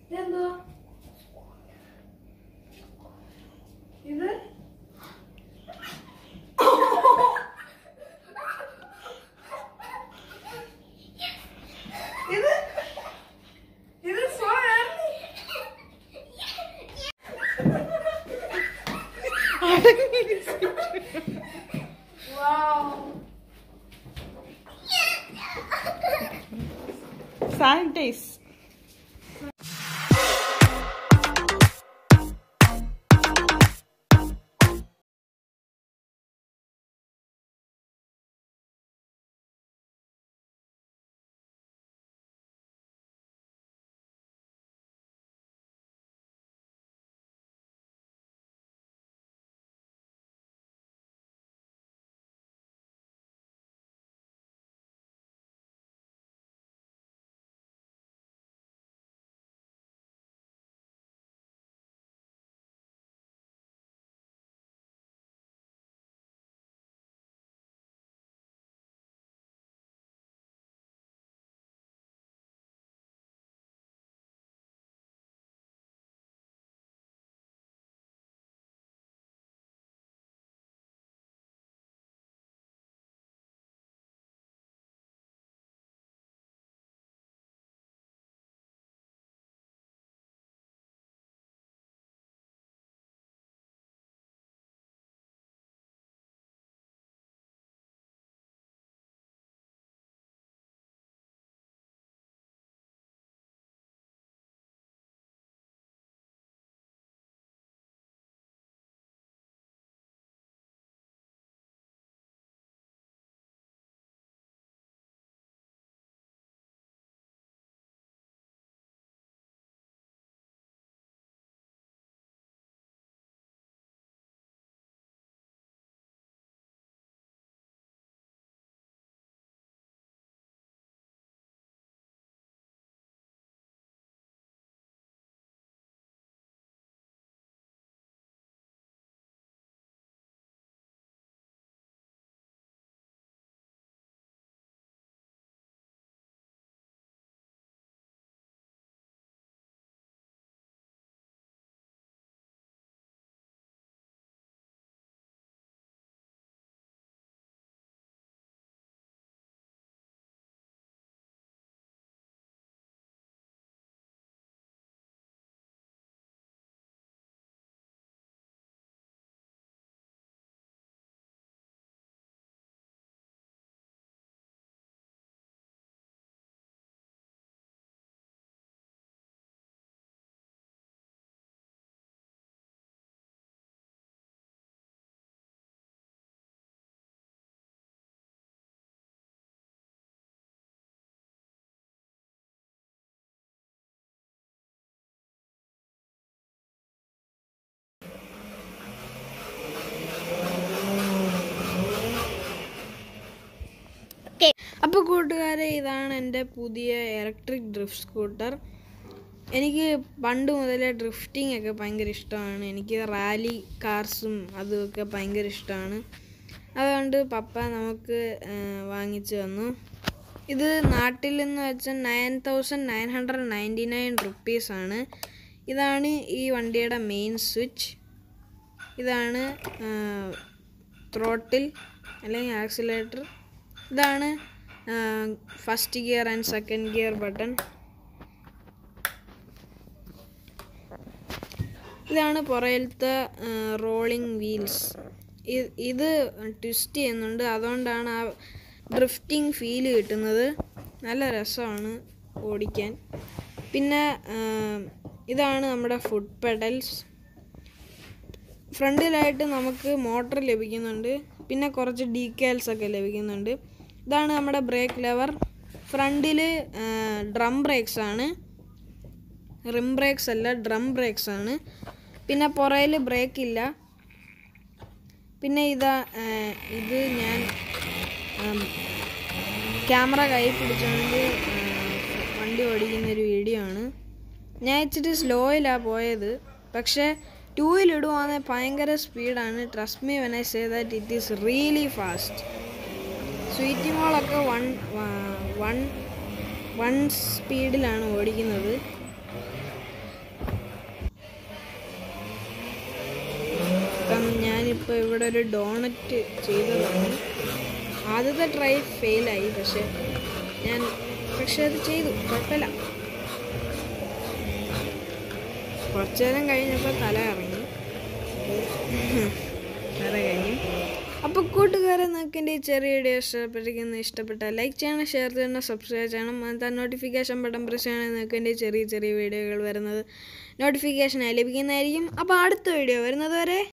ഇതെന്തോ ഇത് ഇത് ഇത് സോയാണ് Wow. സാനിറ്റൈസ് അപ്പോൾ കൂട്ടുകാരെ ഇതാണ് എൻ്റെ പുതിയ ഇലക്ട്രിക് ഡ്രിഫ്റ്റ് സ്കൂട്ടർ എനിക്ക് പണ്ട് മുതലേ ഡ്രിഫ്റ്റിംഗ് ഒക്കെ ഭയങ്കര ഇഷ്ടമാണ് എനിക്ക് റാലി കാർസും അതുമൊക്കെ ഭയങ്കര ഇഷ്ടമാണ് അതുകൊണ്ട് പപ്പ നമുക്ക് ആ, വാങ്ങിച്ചു തന്നു ഇത് നാട്ടിൽ നിന്ന് വെച്ചാൽ nine thousand nine hundred ninety nine റുപ്പീസാണ് ഇതാണ് ഈ വണ്ടിയുടെ മെയിൻ സ്വിച്ച് ഇതാണ് ത്രോട്ടിൽ അല്ലെങ്കിൽ ആക്സിലേറ്റർ ഇതാണ് first gear and second gear button ഇതാണ് പുറയിലത്തെ റോളിംഗ് വീൽസ് ഇത് ട്വിസ്റ്റ് ചെയ്യുന്നുണ്ട് അതുകൊണ്ടാണ് ആ ഡ്രിഫ്റ്റിംഗ് ഫീല് കിട്ടുന്നത് നല്ല രസമാണ് ഓടിക്കാൻ പിന്നെ ആ, ഇതാണ് നമ്മുടെ ഫുഡ് പെഡൽസ് ഫ്രണ്ടിലായിട്ട് നമുക്ക് മോട്ടർ ലഭിക്കുന്നുണ്ട് പിന്നെ കുറച്ച് ഡീക്കാൽസ് ഒക്കെ ലഭിക്കുന്നുണ്ട് ഇതാണ് നമ്മുടെ ബ്രേക്ക് ലെവർ ഫ്രണ്ടിൽ ഡ്രം ബ്രേക്സ് ആണ് റിം ബ്രേക്സ് അല്ല ഡ്രം ബ്രേക്സ് ആണ് പിന്നെ പുറയിൽ ബ്രേക്ക് ഇല്ല പിന്നെ ഇതാ ആ, ഇത് ഞാൻ ക്യാമറ കൈ പിടിച്ചുകൊണ്ട് ആ, വണ്ടി ഓടിക്കുന്ന ഒരു വീഡിയോ ആണ് ഞാൻ ഇച്ചിരി സ്ലോയിലാണ് പോയത് പക്ഷേ ടൂവിൽ ഇടുവാണെങ്കിൽ ഭയങ്കര സ്പീഡാണ് trust me when I say that it is really fast sweetie മോളൊക്കെ വൺ വൺ വൺ സ്പീഡിലാണ് ഓടിക്കുന്നത് ഇവിടെ ഒരു ഡോണറ്റ് ചെയ്തതാണ് ആദ്യത്തെ ട്രൈ ഫെയിലായി പക്ഷെ ഞാൻ പക്ഷെ അത് ചെയ്തു കുഴപ്പമില്ല കുറച്ചു നേരം കഴിഞ്ഞപ്പോൾ തല ഇറങ്ങി തല കഴിഞ്ഞു അപ്പോൾ കൂട്ടുകാരെ നിങ്ങൾക്ക് എൻ്റെ ഈ ചെറിയ വീഡിയോ ഇഷ്ടപ്പെട്ടിരിക്കുന്ന ഇഷ്ടപ്പെട്ടാൽ ലൈക്ക് ചെയ്യണം ഷെയർ ചെയ്യണം സബ്സ്ക്രൈബ് ചെയ്യണം എന്നിട്ട് നോട്ടിഫിക്കേഷൻ ബട്ടൺ പ്രസ് ചെയ്യണം നിങ്ങൾക്ക് എൻ്റെ ഈ ചെറിയ ചെറിയ വീഡിയോകൾ വരുന്നത് നോട്ടിഫിക്കേഷനായി ലഭിക്കുന്നതായിരിക്കും അപ്പോൾ അടുത്ത വീഡിയോ വരുന്നത് വരെ